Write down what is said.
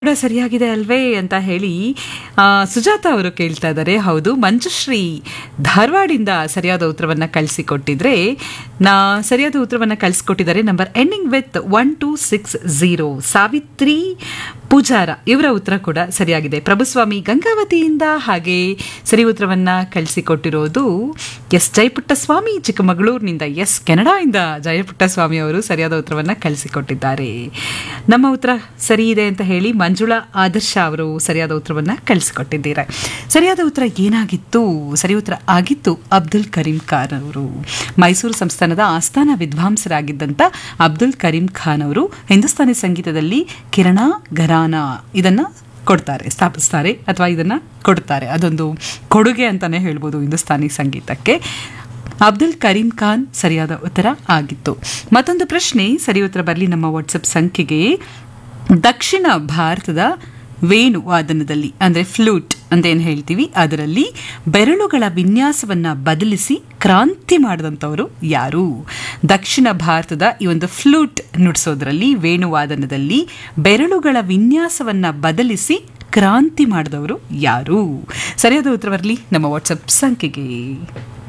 ಕೂಡ ಸರಿಯಾಗಿದೆ ಅಲ್ವೇ ಅಂತ ಹೇಳಿ ಆ, ಸುಜಾತ ಅವರು ಕೇಳ್ತಾ ಇದ್ದಾರೆ ಹೌದು ಮಂಜುಶ್ರೀ ಧಾರವಾಡಿಂದ ಸರಿಯಾದ ಉತ್ತರವನ್ನು ಕಳಿಸಿಕೊಟ್ಟಿದ್ರೆ ನಾ ಸರಿಯಾದ ಉತ್ತರವನ್ನು ಕಳಿಸಿಕೊಟ್ಟಿದ್ದಾರೆ ನಂಬರ್ ಎಂಡಿಂಗ್ with one two six zero Savitri Pujara ಇವರ ಉತ್ತರ ಕೂಡ ಸರಿಯಾಗಿದೆ ಪ್ರಭುಸ್ವಾಮಿ ಗಂಗಾವತಿಯಿಂದ ಹಾಗೆ ಸರಿ ಉತ್ತರವನ್ನು ಕಳಿಸಿಕೊಟ್ಟಿರೋದು ಎಸ್ ಜಯಪುಟ್ಟಸ್ವಾಮಿ ಚಿಕ್ಕಮಗಳೂರಿನಿಂದ ಎಸ್ ಕೆನಡಾಯಿಂದ ಜಯಪುಟ್ಟಸ್ವಾಮಿ ಅವರು ಸರಿಯಾದ ಉತ್ತರವನ್ನು ಕಳಿಸಿಕೊಟ್ಟಿದ್ದಾರೆ ನಮ್ಮ ಉತ್ತರ ಸರಿ ಇದೆ ಅಂತ ಹೇಳಿ ಮಂಜುಳಾ ಆದರ್ಶ ಅವರು ಸರಿಯಾದ ಉತ್ತರವನ್ನು ಕಳಿಸಿಕೊಟ್ಟಿದ್ದಾರೆ ಸರಿಯಾದ ಉತ್ತರ ಏನಾಗಿತ್ತು ಸರಿ ಉತ್ತರ ಆಗಿತ್ತು ಅಬ್ದುಲ್ ಕರೀಂ ಖಾನ್ ಅವರು ಮೈಸೂರು ಸಂಸ್ಥಾನದ ಆಸ್ಥಾನ ವಿದ್ವಾಂಸರಾಗಿದ್ದಂಥ ಅಬ್ದುಲ್ ಕರೀಂ ಖಾನ್ ಅವರು ಹಿಂದೂಸ್ತಾನಿ ಸಂಗೀತದಲ್ಲಿ ಕಿರಣ ಘರಾನ ಇದನ್ನ ಕೊಡ್ತಾರೆ ಸ್ಥಾಪಿಸ್ತಾರೆ ಅಥವಾ ಇದನ್ನ ಕೊಡ್ತಾರೆ ಅದೊಂದು ಕೊಡುಗೆ ಅಂತಾನೆ ಹೇಳ್ಬೋದು ಹಿಂದೂಸ್ತಾನಿ ಸಂಗೀತಕ್ಕೆ ಅಬ್ದುಲ್ ಕರೀಂ ಖಾನ್ ಸರಿಯಾದ ಉತ್ತರ ಆಗಿತ್ತು ಮತ್ತೊಂದು ಪ್ರಶ್ನೆ ಸರಿ ಉತ್ತರ ಬರಲಿ ನಮ್ಮ ವಾಟ್ಸಪ್ ಸಂಖ್ಯೆಗೆ ದಕ್ಷಿಣ ಭಾರತದ ವೇಣು ವಾದನದಲ್ಲಿ ಅಂದರೆ ಫ್ಲೂಟ್ ಅಂತ ಏನು ಹೇಳ್ತೀವಿ ಅದರಲ್ಲಿ ಬೆರಳುಗಳ ವಿನ್ಯಾಸವನ್ನ ಬದಲಿಸಿ ಕ್ರಾಂತಿ ಮಾಡಿದಂಥವರು ಯಾರು ದಕ್ಷಿಣ ಭಾರತದ ಈ ಒಂದು ಫ್ಲೂಟ್ ನುಡಿಸೋದ್ರಲ್ಲಿ ವೇಣುವಾದನದಲ್ಲಿ ಬೆರಳುಗಳ ವಿನ್ಯಾಸವನ್ನ ಬದಲಿಸಿ ಕ್ರಾಂತಿ ಮಾಡಿದವರು ಯಾರು ಸರಿಯಾದ ಉತ್ತರ ಬರಲಿ ನಮ್ಮ ವಾಟ್ಸಪ್ ಸಂಖ್ಯೆಗೆ